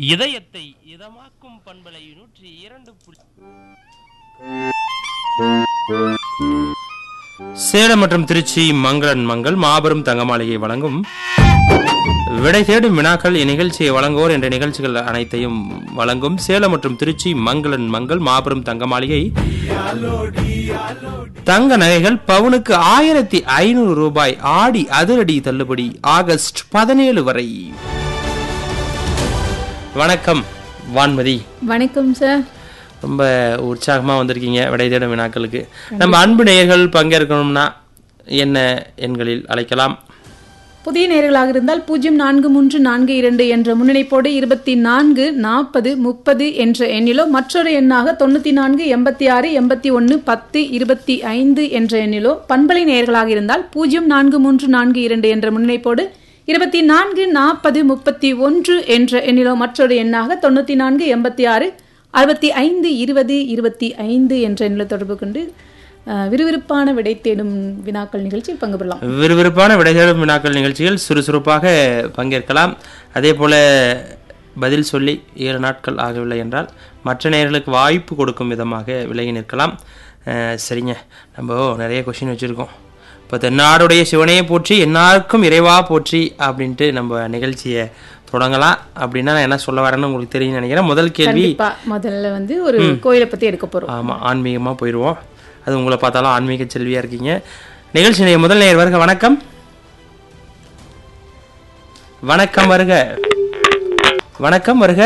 இதயத்தை இதமாக்கும் பண்பலை நூற்றி இரண்டு புள்ளி சேலம் மற்றும் திருச்சி மங்களன் மங்கள் மாபெரும் தங்கமாளிகை வழங்கும் விடை தேடும் வினாக்கள் இந்நிகழ்ச்சியை வழங்குவோர் என்ற நிகழ்ச்சிகள் அனைத்தையும் வழங்கும் சேலம் மற்றும் திருச்சி மங்களன் மங்கள் மாபெரும் தங்க மாளிகை தங்க நகைகள் பவுனுக்கு ஆயிரத்தி ஐநூறு ரூபாய் ஆடி அதிரடி தள்ளுபடி ஆகஸ்ட் பதினேழு வரை வணக்கம் வான்மதி வணக்கம் சார் ரொம்ப உற்சாகமா வந்திருக்கீங்க விடை தேடும் வினாக்களுக்கு நம்ம அன்பு நேயர்கள் பங்கேற்கணும்னா என்ன எண்களில் அழைக்கலாம் புதிய நேர்களாக இருந்தால் பூஜ்ஜியம் நான்கு மூன்று நான்கு இரண்டு என்ற முன்னிணைப்போடு இருபத்தி நான்கு நாற்பது முப்பது என்ற எண்ணிலோ மற்றொரு எண்ணாக தொண்ணூத்தி நான்கு எண்பத்தி ஆறு எண்பத்தி ஒன்று பத்து இருபத்தி ஐந்து என்ற எண்ணிலோ பண்பலை நேர்களாக இருந்தால் பூஜ்ஜியம் நான்கு மூன்று நான்கு இரண்டு என்ற முன்னிணைப்போடு இருபத்தி நான்கு நாற்பது முப்பத்தி ஒன்று என்ற எண்ணிலோ மற்றொரு எண்ணாக தொண்ணூத்தி நான்கு எண்பத்தி ஆறு அறுபத்தி ஐந்து இருபது இருபத்தி ஐந்து என்ற எண்ணில் தொடர்பு கொண்டு அஹ், விறுவிறுப்பான விடை தேடும் வினாக்கள் நிகழ்ச்சியில் பங்கு பெறலாம் விறுவிறுப்பான விடை தேடும் வினாக்கள் நிகழ்ச்சியில் சுறுசுறுப்பாக பங்கேற்கலாம் அதே போல பதில் சொல்லி ஏழு நாட்கள் ஆகவில்லை என்றால் மற்ற நேயர்களுக்கு வாய்ப்பு கொடுக்கும் விதமாக விலகி நிற்கலாம் அஹ், சரிங்க நம்ம நிறைய கொஷின் வச்சுருக்கோம் இப்போ தென்னாடுடைய சிவனையை போற்றி எல்லாருக்கும் இறைவா போற்றி அப்படின்ட்டு நம்ம நிகழ்ச்சியை தொடங்கலாம் அப்படின்னா நான் என்ன சொல்ல வரேன்னு உங்களுக்கு தெரியும் நினைக்கிறேன் முதல் கேள்வி கண்டிப்பா முதல்ல வந்து ஒரு கோயிலை பத்தி எடுக்க போறோம் ஆமாம் ஆன்மீகமாக போயிடுவோம் அது உங்களை பார்த்தாலும் ஆன்மீக செல்வியாக இருக்கீங்க நிகழ்ச்சி நேய முதல் நேயர் வருக வணக்கம் வணக்கம் வருக வணக்கம் வருக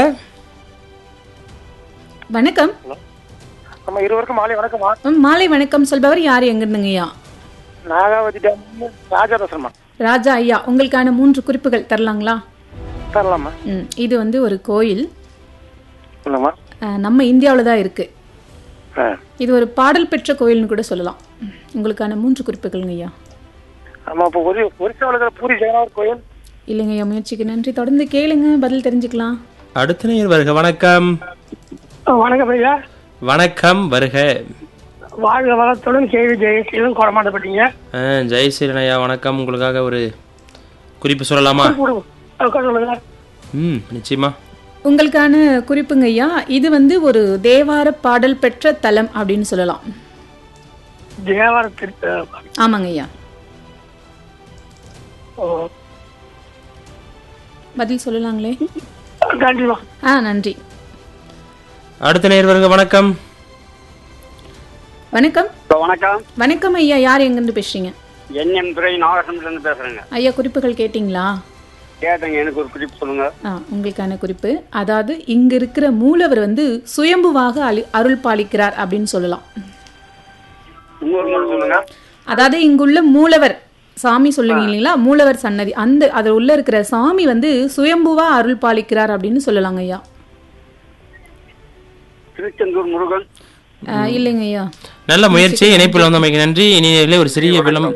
வணக்கம் நம்ம இருவருக்கும் மாலை வணக்கம்மா ம், மாலை வணக்கம் சொல்பவர் யார் எங்க இருந்துங்கய்யா நாகாவதி டேம் ராஜா பேசுறேம்மா ராஜா ஐயா உங்களுக்கான மூன்று குறிப்புகள் தரலாங்களா தரலாமா ம், இது வந்து ஒரு கோயில் சொல்லுங்கம்மா அஹ், நம்ம இந்தியாவில் தான் இருக்கு ஆ இது ஒரு பாடல் பெற்ற கோயில்னு கூட சொல்லலாம் ம், உங்களுக்கான மூன்று குறிப்புகள்ங்க ஐயா ஆமா இப்போ ஒரு ஒரிசாவில் இருக்கிற பூரி ஜெகநாதர் கோயில் இல்லைங்க ஐயா முயற்சிக்கு நன்றி தொடர்ந்து கேளுங்க பதில் தெரிஞ்சுக்கலாம் அடுத்த நேயர் வருக வணக்கம் வணக்கம் ஐயா வணக்கம் வருக வாழ்க வளத்துடன் கேள்வி ஜெயசீலன் குடமாட்டப்பட்டீங்க ஆ, ஜெயசீலன் ஐயா வணக்கம் உங்களுக்காக ஒரு குறிப்பு சொல்லலாமா சொல்லுங்க ம் நிச்சயமா உங்களுக்கான குறிப்புங்க ஐயா இது வந்து ஒரு தேவார பாடல் பெற்ற தலம் அப்படின்னு சொல்லலாம் தேவாரத்திற்கு ஆமாங்க ஐயா பதில் சொல்லலாங்களே நன்றிமா ஆ நன்றி அடுத்த நேயர் வருக வணக்கம் வணக்கம் வணக்கம் வணக்கம் ஐயா யார் எங்கிருந்து பேசுறீங்க என்எம் துறை நாகசம்லேருந்து பேசுறேங்க ஐயா குறிப்புகள் கேட்டிங்களா கேட்டேங்க எனக்கு ஒரு குறிப்பு சொல்லுங்க ஆ உங்களுக்கான குறிப்பு அதாவது இங்க இருக்கிற மூலவர் வந்து சுயம்புவாக அலி அருள் பாலிக்கிறார் அப்படின்னு சொல்லலாம் இன்னொரு முறை சொல்லுங்க அதாவது இங்குள்ள மூலவர் சாமி சொல்லுவீங்க இல்லைங்களா மூலவர் சன்னதி அந்த அது உள்ள இருக்கிற சாமி வந்து சுயம்புவா அருள் பாலிக்கிறார் அப்படின்னு சொல்லலாங்க ஐயா திருச்செந்தூர் முருகன் ஆ, இல்லைங்க ஐயா நல்ல முயற்சி இணைப்பில் வந்தமைக்கு நன்றி இனி நேயர்களே ஒரு சிறிய விளம்